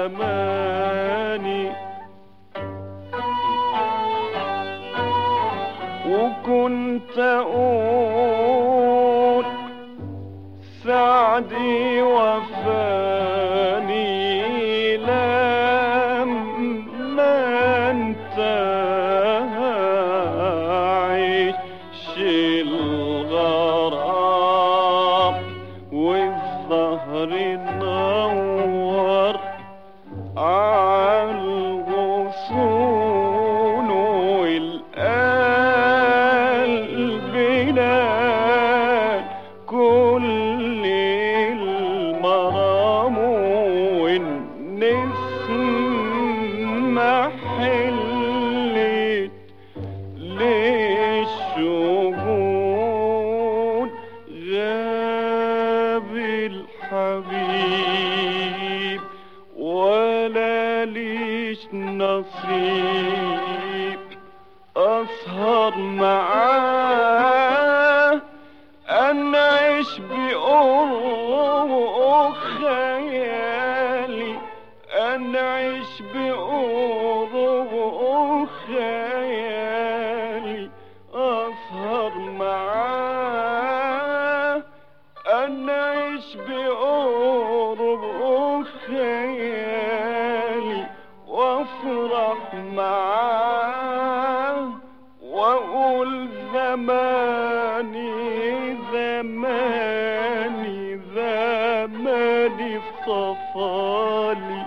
زماني وكنت أقول سعدي وفاني لما انتهى عيش الغرام والظهر نور عالغصون والقلب نال كل المرام والنسمة حلت للشهود غاب الحبيب ولا ليش نصيب أسهر معاه أنعش بقرب خيالي أنعش بقرب خيالي أسهر معاه أنعش بقرب خيالي وافرح معاه واقول زماني زماني زماني صفالي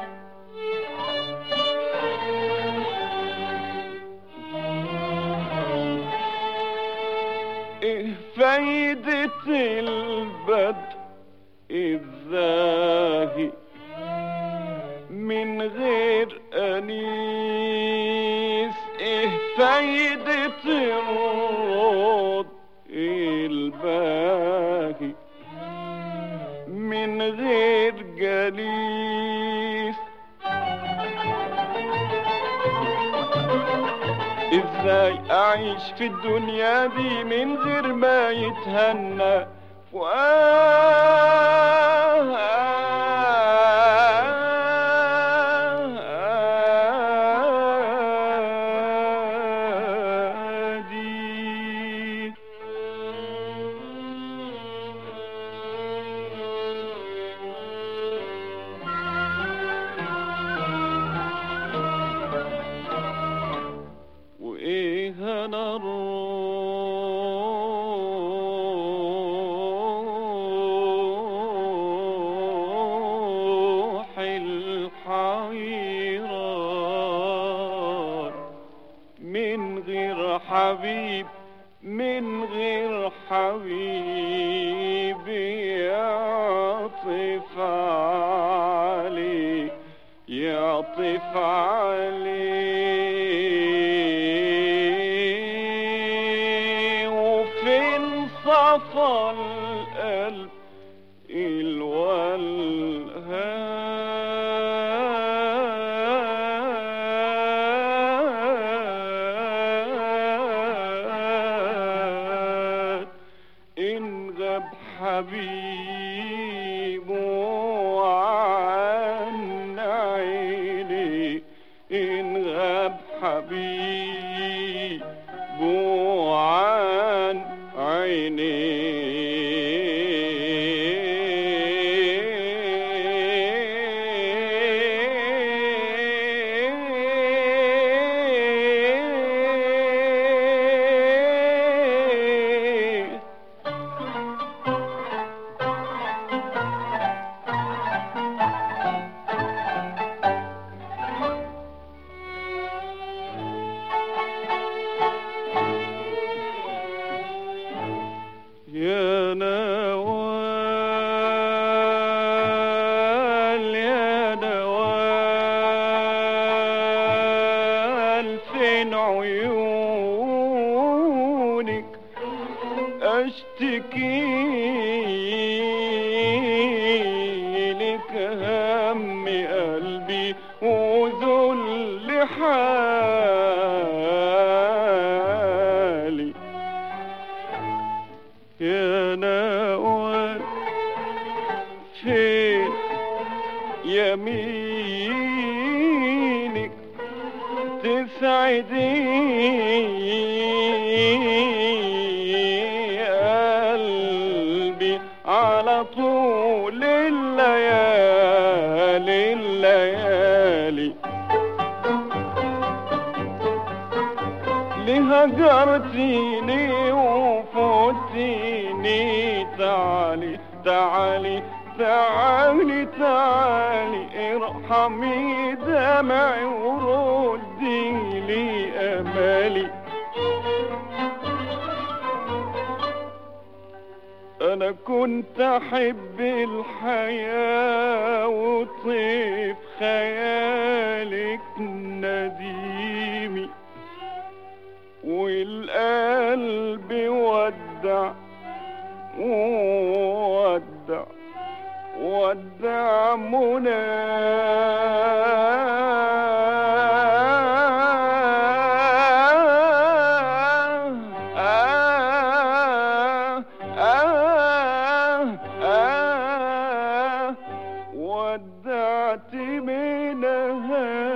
ايه فايدة البدء الزاهي من غير أنيس إيه فايدة الرد الباهي من غير جليس ازاي اعيش في الدنيا دي من غير ما يتهنى فؤادي وايه انا الروح الحيران من غير حبيب من غير حبيب يعطف علي يعطف علي وفين صفى القلب الوالهات إن غاب حبيب عن عيني إن غاب حبيب عن عيني يا نوال يا نوال فين عيونك اشتكي لك هم قلبي وذل حالي يا نوال فين يمين تسعدي قلبي على طول الليالي الليالي لهجرتيني وفوتيني تعالي تعالي تعالي تعالي ارحمي دمعي وردي لي امالي انا كنت احب الحياة وطيف خيالك نديمي والقلب ودع ودع ودع منى آه آه آه ودعت منها